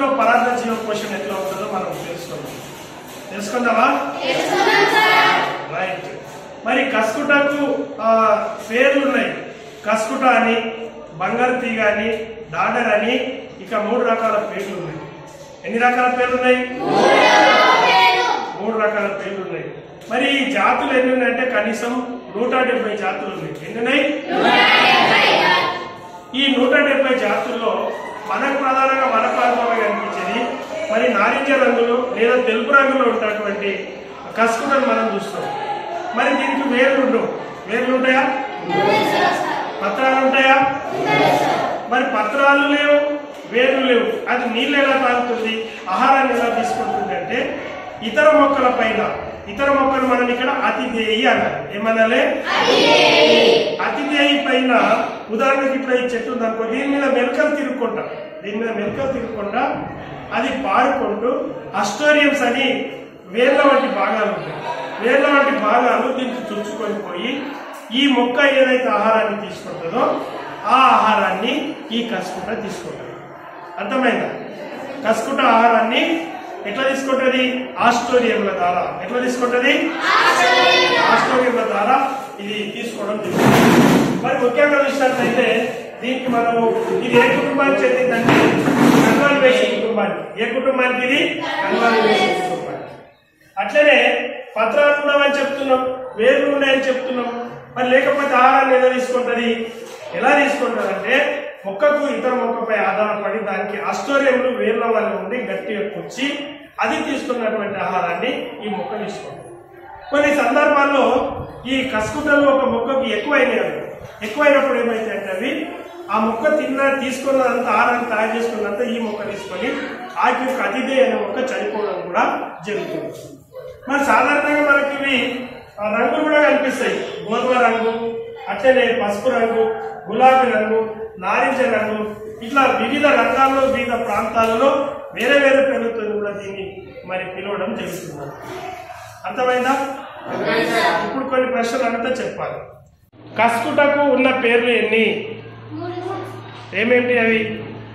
అందులో పరార్థ జీవ పోషణ ఎట్లా ఉంటుందో మనం తెలుసుకుందాం తెలుసుకుందామా రైట్ మరి కస్కుటకు ఆ, పేర్లు ఉన్నాయి కస్కుట అని బంగారు తీగ అని డాడర్ అని ఇక మూడు రకాల పేర్లు ఉన్నాయి ఎన్ని రకాల పేర్లు ఉన్నాయి మూడు రకాల పేర్లు ఉన్నాయి మరి ఈ జాతులు ఎన్ని ఉన్నాయంటే కనీసం నూట డెబ్బై జాతులు ఉన్నాయి ఎన్ని ఉన్నాయి ఈ నూట డెబ్బై జాతుల్లో మనకు ప్రధానంగా మన ప్రాంతంలో కనిపించేది మరి నారింజ రంగులో లేదా తెలుపు రంగులో ఉన్నటువంటి కస్కుటను మనం చూస్తాం మరి దీనికి వేర్లు ఉండవు వేర్లు ఉంటాయా పత్రాలు ఉంటాయా మరి పత్రాలు లేవు వేర్లు లేవు అది నీళ్ళు ఎలా తాగుతుంది ఆహారాన్ని ఎలా తీసుకుంటుంది అంటే ఇతర మొక్కల పైన ఇతర మొక్కలు మనం ఇక్కడ అతిథేయి అన్నారు ఏమనాలే అతిథేయి పైన ఉదాహరణకి ఇప్పుడు ఈ చెట్టు ఉందనుకో దీని మీద మెలకలు తిరుగుకుంటా దీని మీద మెలకలు తిరుగుకుంటా అది పారుకుంటూ అస్టోరియంస్ అని వేర్ల వంటి భాగాలు ఉంటాయి వేర్ల వంటి భాగాలు దీనికి చుచ్చుకొని పోయి ఈ మొక్క ఏదైతే ఆహారాన్ని తీసుకుంటుందో ఆ ఆహారాన్ని ఈ కసుకుంట తీసుకుంటుంది అర్థమైందా కసుకుంట ఆహారాన్ని ఎట్లా తీసుకుంటది ఆస్టోరియంల ద్వారా ఎట్లా తీసుకుంటది ఆస్ట్రోలియా ద్వారా ఇది తీసుకోవడం జరుగుతుంది మరి ముఖ్యంగా చూసినట్లయితే దీనికి మనము ఇది ఏ కుటుంబానికి చెందిందంటే కన్వాల్వేషన్ కుటుంబానికి ఏ కుటుంబానికి ఇది కన్వాల్వేషన్ కుటుంబానికి అట్లనే పత్రాలు ఉండవని చెప్తున్నాం వేర్లు ఉన్నాయని చెప్తున్నాం మరి లేకపోతే ఆహారాన్ని ఎలా తీసుకుంటది ఎలా తీసుకుంటది అంటే మొక్కకు ఇతర మొక్కపై ఆధారపడి దానికి ఆస్టోరియంలు వేర్ల వల్ల ఉండి గట్టిగా కూర్చి అది తీసుకున్నటువంటి ఆహారాన్ని ఈ మొక్క తీసుకుంటుంది కొన్ని సందర్భాల్లో ఈ కసుకుటలు ఒక మొక్కకు ఎక్కువైనాయి అవి. ఎక్కువైనప్పుడు ఏమైతే అంటే అవి ఆ మొక్క తిన్న తీసుకున్నంత ఆహారాన్ని తయారు చేసుకున్నంత ఈ మొక్క తీసుకొని ఆ యొక్క అతిథి అనే మొక్క చనిపోవడం కూడా జరుగుతుంది మరి సాధారణంగా మనకి ఇవి ఆ రంగులు కూడా కనిపిస్తాయి గోధుమ రంగు అట్లనే పసుపు రంగు గులాబీ రంగు నారింజ రంగు ఇట్లా వివిధ రంగాల్లో వివిధ ప్రాంతాలలో వేరే వేరే పేర్లతో కూడా దీన్ని మరి పిలవడం జరుగుతుంది అర్థమైందా ఇప్పుడు కొన్ని ప్రశ్నలు అడిగితే చెప్పాలి కస్కుటకు ఉన్న పేర్లు ఎన్ని ఏమేంటి అవి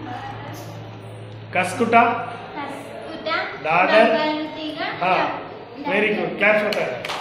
cuscuta dodder very good claps ఉంటాయి